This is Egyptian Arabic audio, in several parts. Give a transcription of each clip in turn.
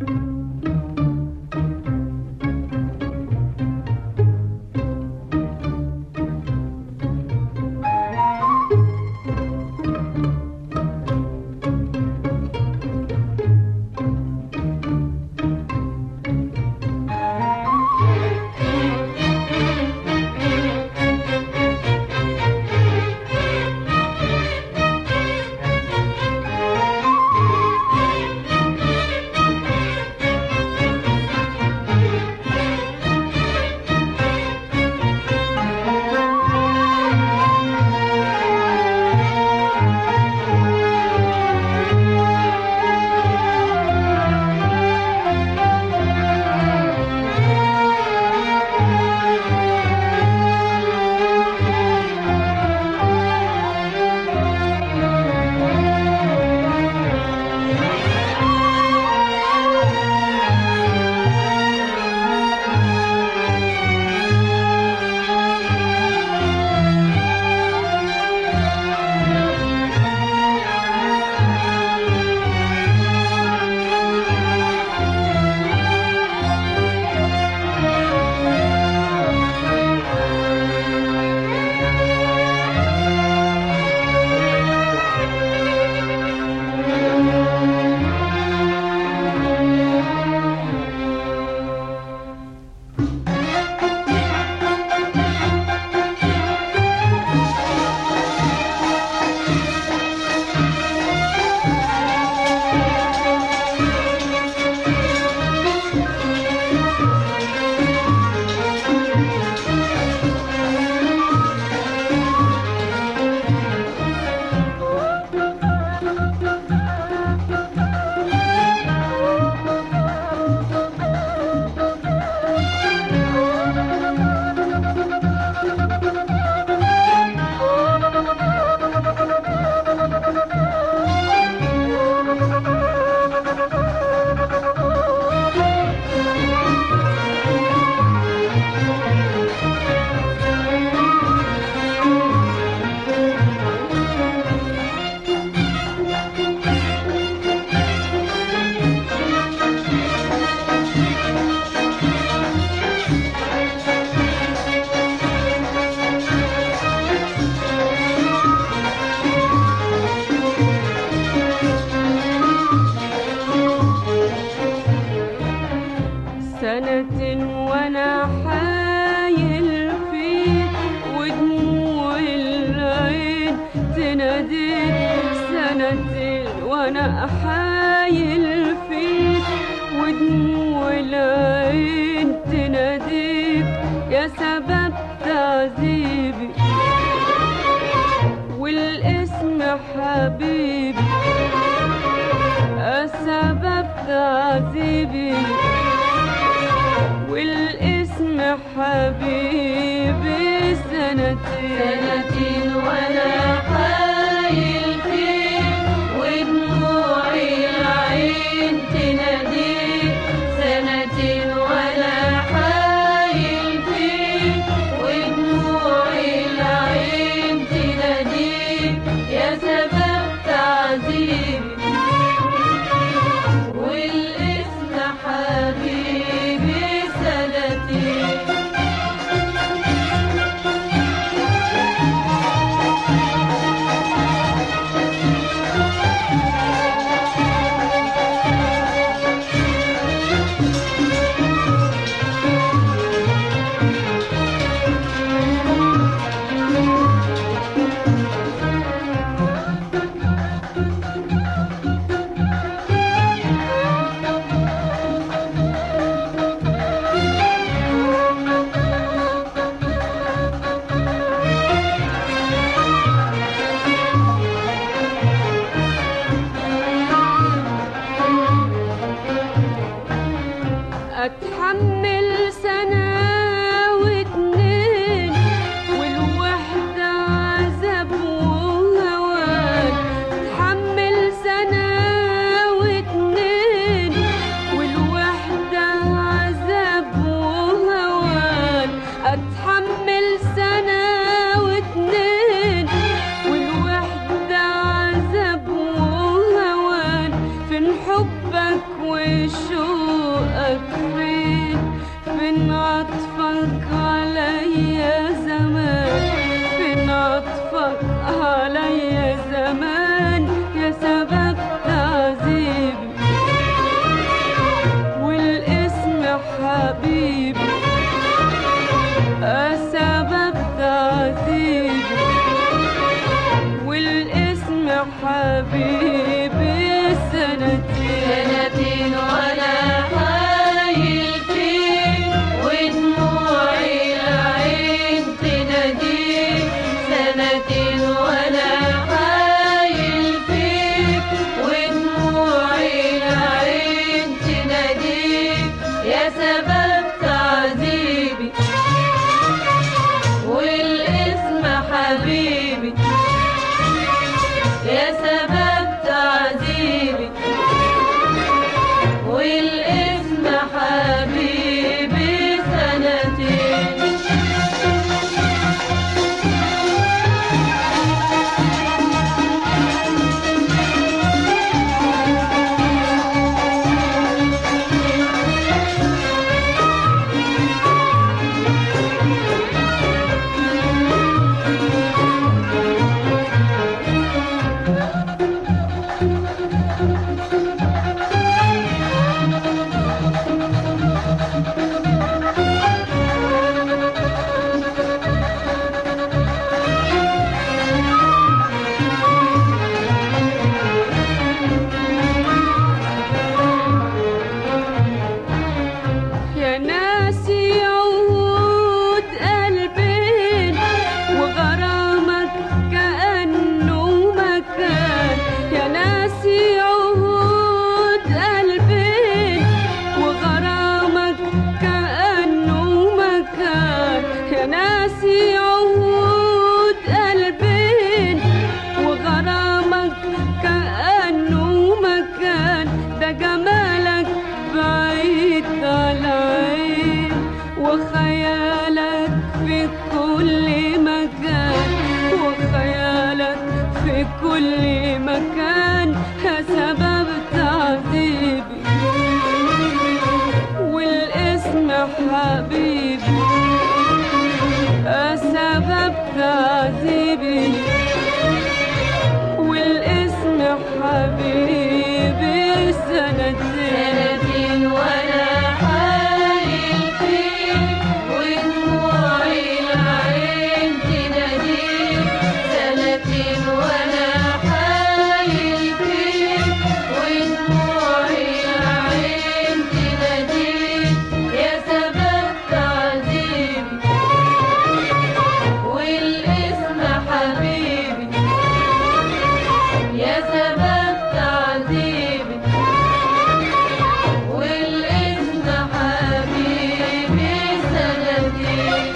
وانا احايل فيك ودموع العين تناديك يا سبب تعذيبي والاسم حبيبي السبب تعذيبي والاسم حبيبي سنتين سنتين وانا حايل فيك ودموعي العين تناديك سنتين وانا حايل فيك ودموعي العين تناديك يا سبب تعذيبي والاسم حبيبي سنتين اتحمل سنة واتنين والوحدة عذاب وهوان اتحمل سنة واتنين والوحدة عذاب وهوان اتحمل سنة واتنين والوحدة عذاب وهوان فين حبك والشوق جمالك فين فين عطفك عليا زمان فين عطفك عليا زمان يا سبب تعذيبي والاسم حبيبي سبب تعذيبي والاسم حبيبي سنتين سنتين وانا حايل فيك ودموعي العين تناديك سنتين وانا حايل فيك ودموعي العين تناديك يا سبب تعذيبي والاسم حبيبي يا سبب تعذيبي والاسم حبيبي سنتين يا ناسي عهود قلبين وغرامك كأنه مكان يا ناسي عهود قلبين وغرامك كأنه مكان يا ناسي عهود قلبين وغرامك كأنه مكان ده جمالك بعيد على عين وخيالك في كل مكان وخيالك في كل مكان سبب تعذيبي والاسم حبيبي سبب تعذيبي والاسم حبيبي سنتين سنتين وانا حايل فيك ودموعي العين تناديك سنتين وانا حايل فيك ودموعي العين تناديك يا سبب تعذيبي والاسم حبيبي يا سبب تعذيبي والاسم حبيبي سنتين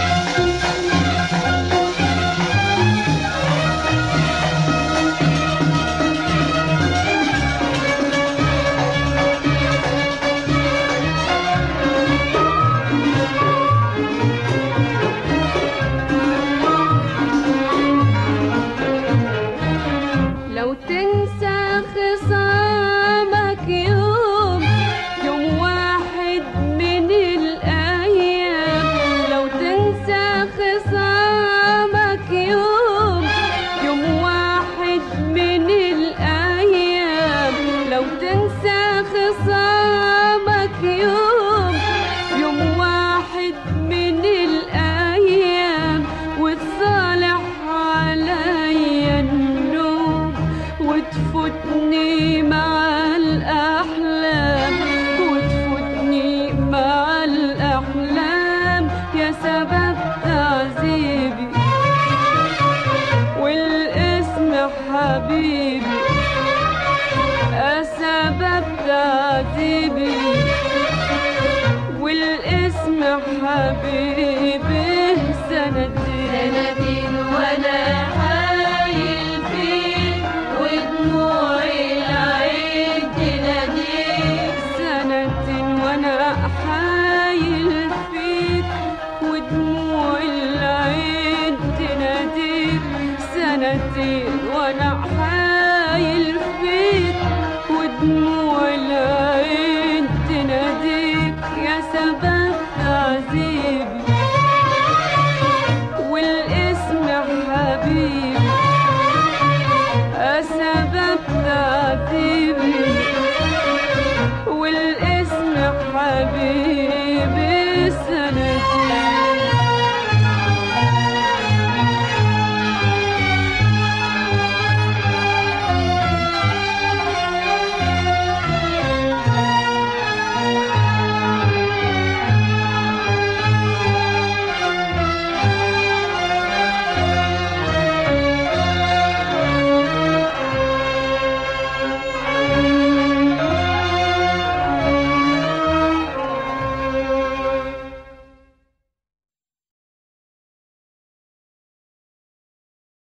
لو تنسى خصامك يوم يوم واحد من الأيام لو تنسى خصامك يوم يوم واحد من الأيام لو تنسى خصامك يوم يوم واحد من الأيام وتصالح عليا النوم وتفوتني مع الأحلام وتفوتني مع الأحلام يا سبب تعذيبي والاسم حبيبي سبب تعذيبي والاسم حبيبي سنتين سنتين وانا حايل فيك ودموعي العين تناديك سنة وانا حايل فيك ودموع العين تناديك سنتين وانا حايل فيك ودموع العين تناديك حبيبي